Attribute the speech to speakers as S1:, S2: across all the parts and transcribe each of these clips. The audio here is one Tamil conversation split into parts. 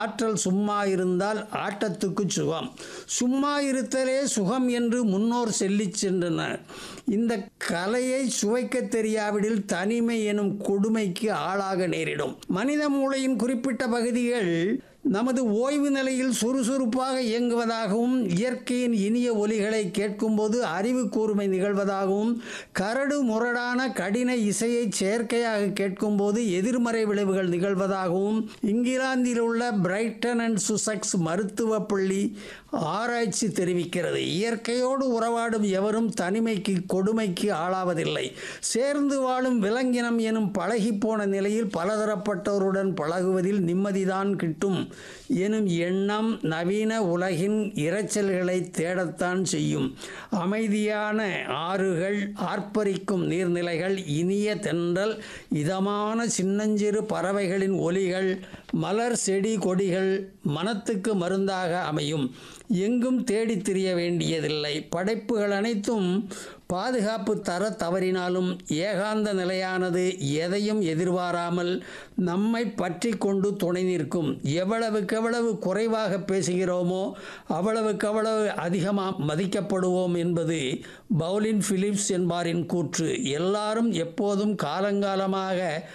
S1: ஆற்றல் சும்மா இருந்தால் ஆட்டத்துக்கு சுகம் சும்மா இருத்தலே சுகம் என்று முன்னோர் சொல்லிச் சென்றனர் இந்த கலையை சுவைக்க தெரியாவிடில் தனிமை எனும் கொடுமைக்கு ஆளாக நேரிடும் மனித மூளையின் குறிப்பிட்ட பகுதிகள் நமது ஓய்வு நிலையில் சுறுசுறுப்பாக இயங்குவதாகவும் இயற்கையின் இனிய ஒலிகளை கேட்கும்போது அறிவு கூர்மை நிகழ்வதாகவும் கரடு முரடான கடின இசையை செயற்கையாக கேட்கும்போது எதிர்மறை விளைவுகள் நிகழ்வதாகவும் இங்கிலாந்தில் உள்ள பிரைட்டன் அண்ட் சுசக்ஸ் மருத்துவ பள்ளி ஆராய்ச்சி தெரிவிக்கிறது இயற்கையோடு உறவாடும் எவரும் தனிமைக்கு கொடுமைக்கு ஆளாவதில்லை சேர்ந்து வாழும் விலங்கினம் எனும் பழகிப்போன நிலையில் பலதரப்பட்டவருடன் பழகுவதில் நிம்மதிதான் கிட்டும் எனும் எண்ணம் நவீன உலகின் இரைச்சல்களை தேடத்தான் செய்யும் அமைதியான ஆறுகள் ஆர்ப்பரிக்கும் நீர்நிலைகள் இனிய தென்றல் இதமான சின்னஞ்சிறு பறவைகளின் ஒலிகள் மலர் செடி கொடிகள் மனத்துக்கு மருந்தாக அமையும் எங்கும் தேடித் திரிய வேண்டியதில்லை படைப்புகள் அனைத்தும் பாதுகாப்பு தர தவறினாலும் ஏகாந்த நிலையானது எதையும் எதிர்பாராமல் நம்மை பற்றி கொண்டு துணை நிற்கும் எவ்வளவுக்கெவ்வளவு குறைவாக பேசுகிறோமோ அவ்வளவுக்கவ்வளவு அதிகமாக மதிக்கப்படுவோம் என்பது பவுலின் பிலிப்ஸ் என்பாரின் கூற்று எல்லாரும் எப்போதும் காலங்காலமாக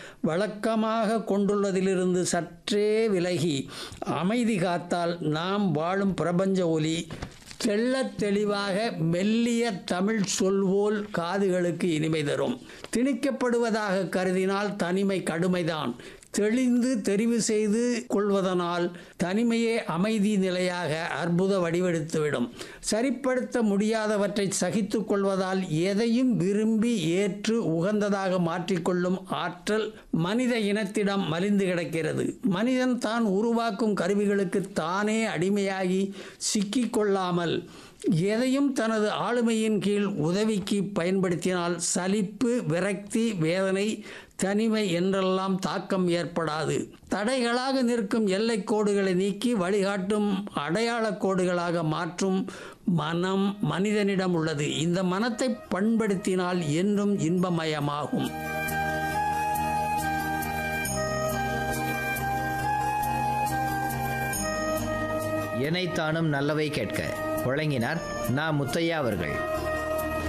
S1: வழக்கமாக கொண்டுள்ளதிலிருந்து சற்றே விலகி அமைதி காத்தால் நாம் வாழும் பிரபஞ்ச ஒலி தெள்ளத் தெளிவாக மெல்லிய தமிழ் சொல்வோல் காதுகளுக்கு இனிமை தரும் திணிக்கப்படுவதாக கருதினால் தனிமை கடுமைதான் தெளிந்து தெரிவு செய்து கொள்வதனால் தனிமையே அமைதி நிலையாக அற்புத வடிவெடுத்துவிடும் சரிப்படுத்த முடியாதவற்றை சகித்து கொள்வதால் எதையும் விரும்பி ஏற்று உகந்ததாக மாற்றிக்கொள்ளும் ஆற்றல் மனித இனத்திடம் மலிந்து கிடக்கிறது மனிதன் தான் உருவாக்கும் கருவிகளுக்கு தானே அடிமையாகி சிக்கிக்கொள்ளாமல் எதையும் தனது ஆளுமையின் கீழ் உதவிக்கு பயன்படுத்தினால் சலிப்பு விரக்தி வேதனை தனிமை என்றெல்லாம் தாக்கம் ஏற்படாது தடைகளாக நிற்கும் எல்லை கோடுகளை நீக்கி வழிகாட்டும் அடையாள கோடுகளாக மாற்றும் மனம் மனிதனிடம் உள்ளது இந்த மனத்தை பண்படுத்தினால் என்றும் இன்பமயமாகும்
S2: எனைத்தானும் நல்லவை கேட்க வழங்கினார் நா முத்தையா அவர்கள்